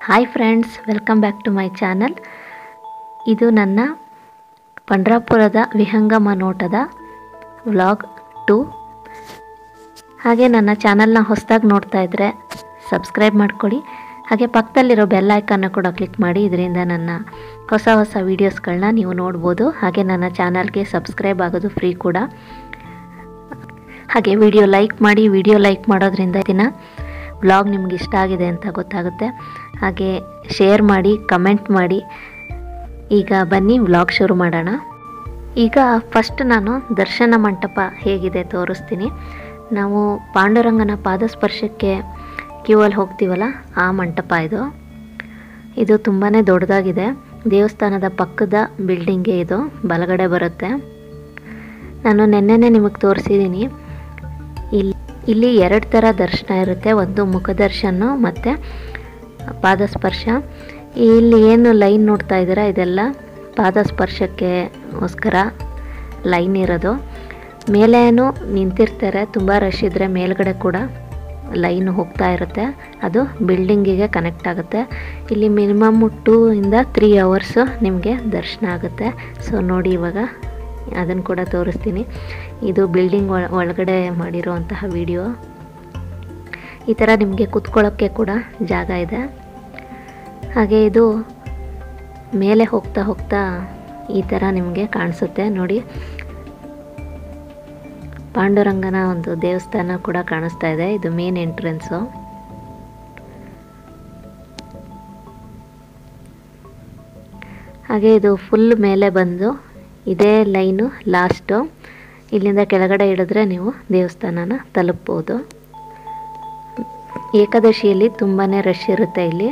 hi friends welcome back to my channel ಇದು ನನ್ನ ಪಂಡ್ರಾಪುರದ ವಿಹಂಗಮ ನೋಟದ ವ್ಲಾಗ್ ಟು ಹಾಗೆ ನನ್ನ ಚಾನಲ್ನ ಹೊಸದಾಗಿ ನೋಡ್ತಾ ಇದ್ದರೆ ಸಬ್ಸ್ಕ್ರೈಬ್ ಮಾಡ್ಕೊಳ್ಳಿ ಹಾಗೆ ಪಕ್ಕದಲ್ಲಿರೋ ಬೆಲ್ ಐಕನ್ನ ಕೂಡ ಕ್ಲಿಕ್ ಮಾಡಿ ಇದರಿಂದ ನನ್ನ ಹೊಸ ಹೊಸ ವೀಡಿಯೋಸ್ಗಳನ್ನ ನೀವು ನೋಡ್ಬೋದು ಹಾಗೆ ನನ್ನ ಚಾನಲ್ಗೆ ಸಬ್ಸ್ಕ್ರೈಬ್ ಆಗೋದು ಫ್ರೀ ಕೂಡ ಹಾಗೆ ವಿಡಿಯೋ ಲೈಕ್ ಮಾಡಿ ವಿಡಿಯೋ ಲೈಕ್ ಮಾಡೋದ್ರಿಂದ ದಿನ ವ್ಲಾಗ್ ನಿಮ್ಗೆ ಇಷ್ಟ ಆಗಿದೆ ಅಂತ ಗೊತ್ತಾಗುತ್ತೆ ಹಾಗೆ ಶೇರ್ ಮಾಡಿ ಕಮೆಂಟ್ ಮಾಡಿ ಈಗ ಬನ್ನಿ ವ್ಲಾಗ್ ಶುರು ಮಾಡೋಣ ಈಗ ಫಸ್ಟ್ ನಾನು ದರ್ಶನ ಮಂಟಪ ಹೇಗಿದೆ ತೋರಿಸ್ತೀನಿ ನಾವು ಪಾಂಡುರಂಗನ ಪಾದಸ್ಪರ್ಶಕ್ಕೆ ಕ್ಯೂ ಅಲ್ಲಿ ಹೋಗ್ತೀವಲ್ಲ ಆ ಮಂಟಪ ಇದು ಇದು ತುಂಬಾ ದೊಡ್ಡದಾಗಿದೆ ದೇವಸ್ಥಾನದ ಪಕ್ಕದ ಬಿಲ್ಡಿಂಗೆ ಇದು ಬಲಗಡೆ ಬರುತ್ತೆ ನಾನು ನೆನ್ನೆನೇ ನಿಮಗೆ ತೋರಿಸಿದ್ದೀನಿ ಇಲ್ಲಿ ಇಲ್ಲಿ ಎರಡು ಥರ ದರ್ಶನ ಇರುತ್ತೆ ಒಂದು ಮುಖದರ್ಶನ ಮತ್ತು ಪಾದಸ್ಪರ್ಶ ಇಲ್ಲಿ ಏನು ಲೈನ್ ನೋಡ್ತಾ ಇದ್ದೀರಾ ಇದೆಲ್ಲ ಪಾದಸ್ಪರ್ಶಕ್ಕೆಗೋಸ್ಕರ ಲೈನ್ ಇರೋದು ಮೇಲೇನು ನಿಂತಿರ್ತಾರೆ ತುಂಬ ರಶ್ ಇದ್ದರೆ ಮೇಲ್ಗಡೆ ಕೂಡ ಲೈನ್ ಹೋಗ್ತಾ ಇರುತ್ತೆ ಅದು ಬಿಲ್ಡಿಂಗಿಗೆ ಕನೆಕ್ಟ್ ಆಗುತ್ತೆ ಇಲ್ಲಿ ಮಿನಿಮಮ್ ಟೂ ಇಂದ ತ್ರೀ ಅವರ್ಸು ನಿಮಗೆ ದರ್ಶನ ಆಗುತ್ತೆ ಸೊ ನೋಡಿ ಇವಾಗ ಅದನ್ನು ಕೂಡ ತೋರಿಸ್ತೀನಿ ಇದು ಬಿಲ್ಡಿಂಗ್ ಒಳ ಒಳಗಡೆ ಮಾಡಿರುವಂತಹ ವಿಡಿಯೋ ಈ ಥರ ನಿಮಗೆ ಕುತ್ಕೊಳ್ಳೋಕ್ಕೆ ಕೂಡ ಜಾಗ ಇದೆ ಹಾಗೆ ಇದು ಮೇಲೆ ಹೋಗ್ತಾ ಹೋಗ್ತಾ ಈ ಥರ ನಿಮಗೆ ಕಾಣಿಸುತ್ತೆ ನೋಡಿ ಪಾಂಡುರಂಗನ ಒಂದು ದೇವಸ್ಥಾನ ಕೂಡ ಕಾಣಿಸ್ತಾ ಇದೆ ಇದು ಮೇನ್ ಎಂಟ್ರೆನ್ಸು ಹಾಗೆ ಇದು ಫುಲ್ ಮೇಲೆ ಬಂದು ಇದೇ ಲೈನು ಲಾಸ್ಟು ಇಲ್ಲಿಂದ ಕೆಳಗಡೆ ಇಳಿದ್ರೆ ನೀವು ದೇವಸ್ಥಾನನ ತಲುಪ್ಬೋದು ಏಕಾದಶಿಯಲ್ಲಿ ತುಂಬಾ ರಶ್ ಇರುತ್ತೆ ಇಲ್ಲಿ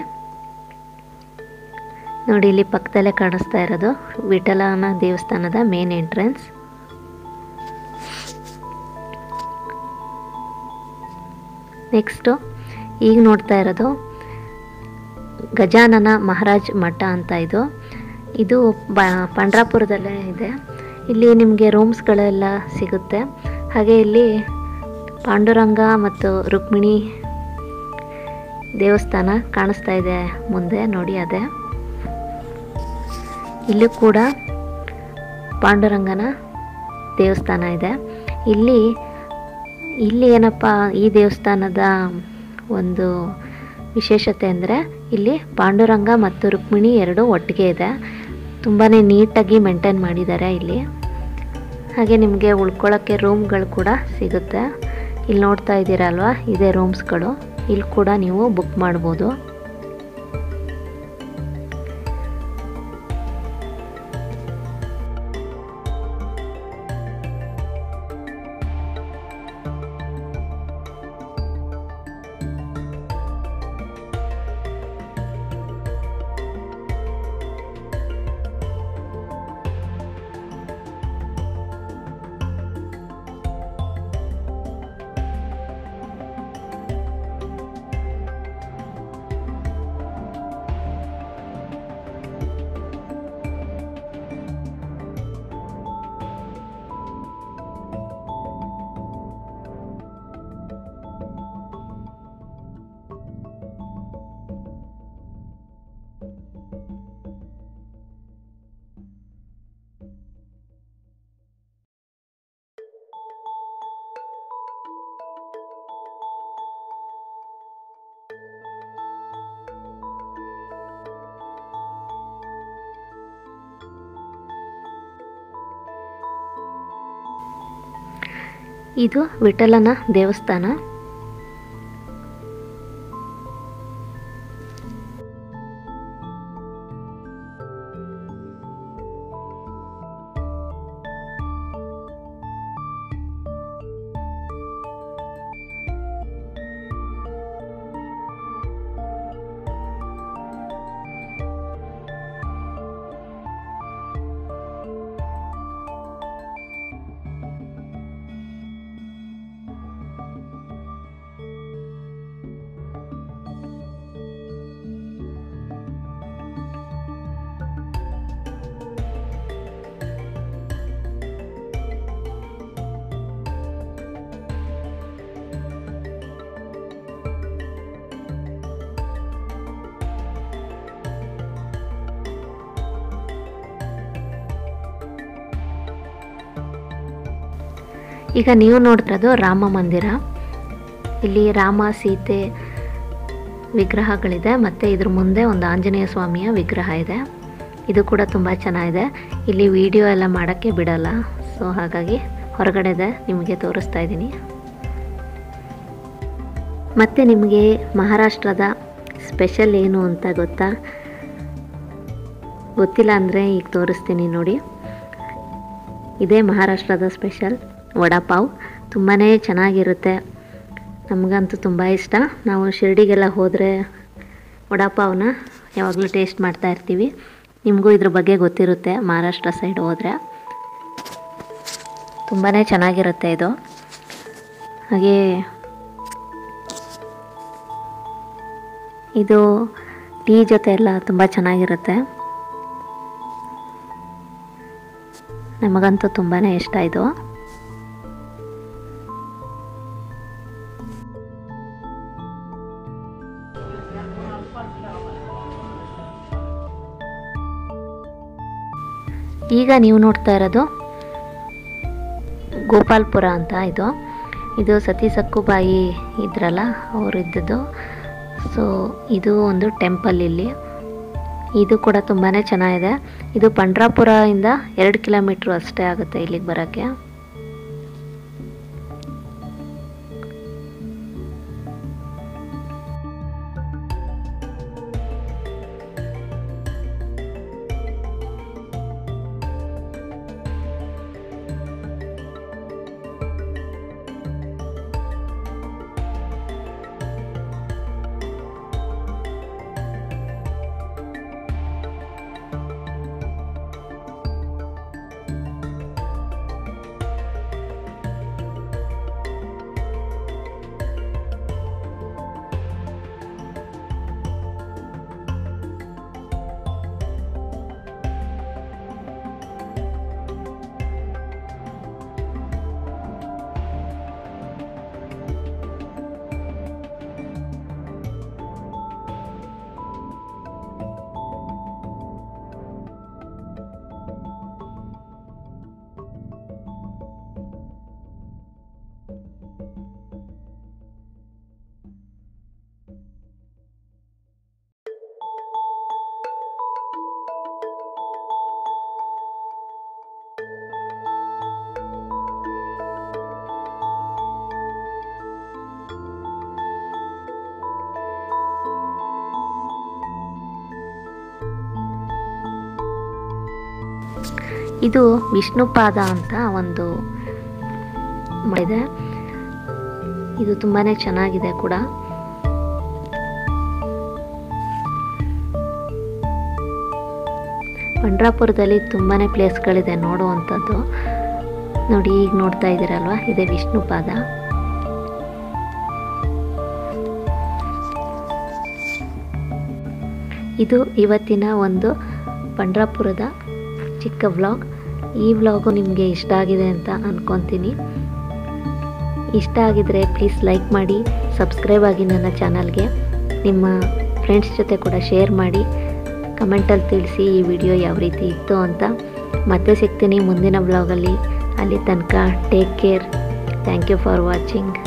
ನೋಡಿ ಇಲ್ಲಿ ಪಕ್ಕದಲ್ಲೇ ಕಾಣಿಸ್ತಾ ಇರೋದು ವಿಠಲನ ದೇವಸ್ಥಾನದ ಮೇನ್ ಎಂಟ್ರೆನ್ಸ್ ನೆಕ್ಸ್ಟು ಈಗ ನೋಡ್ತಾ ಇರೋದು ಗಜಾನನ ಮಹಾರಾಜ್ ಮಠ ಅಂತ ಇದು ಇದು ಬ ಪಂಡ್ರಾಪುರದಲ್ಲೇ ಇದೆ ಇಲ್ಲಿ ನಿಮಗೆ ರೂಮ್ಸ್ಗಳೆಲ್ಲ ಸಿಗುತ್ತೆ ಹಾಗೆ ಇಲ್ಲಿ ಪಾಂಡುರಂಗ ಮತ್ತು ರುಕ್ಮಿಣಿ ದೇವಸ್ಥಾನ ಕಾಣಿಸ್ತಾ ಇದೆ ಮುಂದೆ ನೋಡಿ ಅದೇ ಇಲ್ಲೂ ಕೂಡ ಪಾಂಡುರಂಗನ ದೇವಸ್ಥಾನ ಇದೆ ಇಲ್ಲಿ ಇಲ್ಲಿ ಏನಪ್ಪ ಈ ದೇವಸ್ಥಾನದ ಒಂದು ವಿಶೇಷತೆ ಅಂದರೆ ಇಲ್ಲಿ ಪಾಂಡುರಂಗ ಮತ್ತು ರುಕ್ಮಿಣಿ ಎರಡು ಒಟ್ಟಿಗೆ ಇದೆ ತುಂಬಾ ನೀಟಾಗಿ ಮೇಂಟೈನ್ ಮಾಡಿದ್ದಾರೆ ಇಲ್ಲಿ ಹಾಗೆ ನಿಮಗೆ ಉಳ್ಕೊಳ್ಳೋಕ್ಕೆ ರೂಮ್ಗಳು ಕೂಡ ಸಿಗುತ್ತೆ ಇಲ್ಲಿ ನೋಡ್ತಾ ಇದ್ದೀರಲ್ವ ಇದೇ ರೂಮ್ಸ್ಗಳು ಇಲ್ಲಿ ಕೂಡ ನೀವು ಬುಕ್ ಮಾಡ್ಬೋದು ಇದು ವಿಠಲನ ದೇವಸ್ಥಾನ ಈಗ ನೀವು ನೋಡ್ತಿರೋದು ರಾಮ ಮಂದಿರ ಇಲ್ಲಿ ರಾಮ ಸೀತೆ ವಿಗ್ರಹಗಳಿದೆ ಮತ್ತು ಇದ್ರ ಮುಂದೆ ಒಂದು ಆಂಜನೇಯ ಸ್ವಾಮಿಯ ವಿಗ್ರಹ ಇದೆ ಇದು ಕೂಡ ತುಂಬ ಚೆನ್ನಾಗಿದೆ ಇಲ್ಲಿ ವಿಡಿಯೋ ಎಲ್ಲ ಮಾಡೋಕ್ಕೆ ಬಿಡಲ್ಲ ಸೊ ಹಾಗಾಗಿ ಹೊರಗಡೆದೆ ನಿಮಗೆ ತೋರಿಸ್ತಾ ಇದ್ದೀನಿ ಮತ್ತು ನಿಮಗೆ ಮಹಾರಾಷ್ಟ್ರದ ಸ್ಪೆಷಲ್ ಏನು ಅಂತ ಗೊತ್ತಾ ಗೊತ್ತಿಲ್ಲ ಅಂದರೆ ಈಗ ತೋರಿಸ್ತೀನಿ ನೋಡಿ ಇದೇ ಮಹಾರಾಷ್ಟ್ರದ ಸ್ಪೆಷಲ್ ವಡಾಪಾವ್ ತುಂಬಾ ಚೆನ್ನಾಗಿರುತ್ತೆ ನಮಗಂತೂ ತುಂಬ ಇಷ್ಟ ನಾವು ಶಿರ್ಡಿಗೆಲ್ಲ ಹೋದರೆ ವಡಾಪಾವ್ನ ಯಾವಾಗಲೂ ಟೇಸ್ಟ್ ಮಾಡ್ತಾ ಇರ್ತೀವಿ ನಿಮಗೂ ಇದ್ರ ಬಗ್ಗೆ ಗೊತ್ತಿರುತ್ತೆ ಮಹಾರಾಷ್ಟ್ರ ಸೈಡ್ ಹೋದರೆ ತುಂಬಾ ಚೆನ್ನಾಗಿರುತ್ತೆ ಇದು ಹಾಗೆ ಇದು ಟೀ ಜೊತೆ ಎಲ್ಲ ತುಂಬ ಚೆನ್ನಾಗಿರುತ್ತೆ ನಮಗಂತೂ ತುಂಬಾ ಇಷ್ಟ ಇದು ಈಗ ನೀವು ನೋಡ್ತಾ ಇರೋದು ಗೋಪಾಲ್ಪುರ ಅಂತ ಇದು ಇದು ಸತಿ ಸಕ್ಕುಬಾಯಿ ಇದ್ರಲ್ಲ ಅವರು ಇದ್ದದ್ದು ಸೊ ಇದು ಒಂದು ಟೆಂಪಲ್ ಇಲ್ಲಿ ಇದು ಕೂಡ ತುಂಬಾ ಚೆನ್ನಾಗಿದೆ ಇದು ಪಂಡ್ರಾಪುರದಿಂದ ಎರಡು ಕಿಲೋಮೀಟ್ರ್ ಅಷ್ಟೇ ಆಗುತ್ತೆ ಇಲ್ಲಿಗೆ ಬರೋಕ್ಕೆ ಇದು ವಿಷ್ಣುಪಾದ ಅಂತ ಒಂದು ಇದೆ ಇದು ತುಂಬಾ ಚೆನ್ನಾಗಿದೆ ಕೂಡ ಪಂಡ್ರಾಪುರದಲ್ಲಿ ತುಂಬಾ ಪ್ಲೇಸ್ಗಳಿದೆ ನೋಡುವಂಥದ್ದು ನೋಡಿ ಈಗ ನೋಡ್ತಾ ಇದ್ದೀರಲ್ವ ಇದೇ ವಿಷ್ಣುಪಾದ ಇದು ಇವತ್ತಿನ ಒಂದು ಪಂಡ್ರಾಪುರದ ಚಿಕ್ಕ ವ್ಲಾಗ್ ಈ ವ್ಲಾಗು ನಿಮಗೆ ಇಷ್ಟ ಆಗಿದೆ ಅಂತ ಅಂದ್ಕೊತೀನಿ ಇಷ್ಟ ಆಗಿದರೆ ಪ್ಲೀಸ್ ಲೈಕ್ ಮಾಡಿ ಸಬ್ಸ್ಕ್ರೈಬ್ ಆಗಿ ನನ್ನ ಚಾನಲ್ಗೆ ನಿಮ್ಮ ಫ್ರೆಂಡ್ಸ್ ಜೊತೆ ಕೂಡ ಶೇರ್ ಮಾಡಿ ಕಮೆಂಟಲ್ಲಿ ತಿಳಿಸಿ ಈ ವಿಡಿಯೋ ಯಾವ ರೀತಿ ಇತ್ತು ಅಂತ ಮತ್ತೆ ಸಿಗ್ತೀನಿ ಮುಂದಿನ ಬ್ಲಾಗಲ್ಲಿ ಅಲ್ಲಿ ತನಕ take care thank you for watching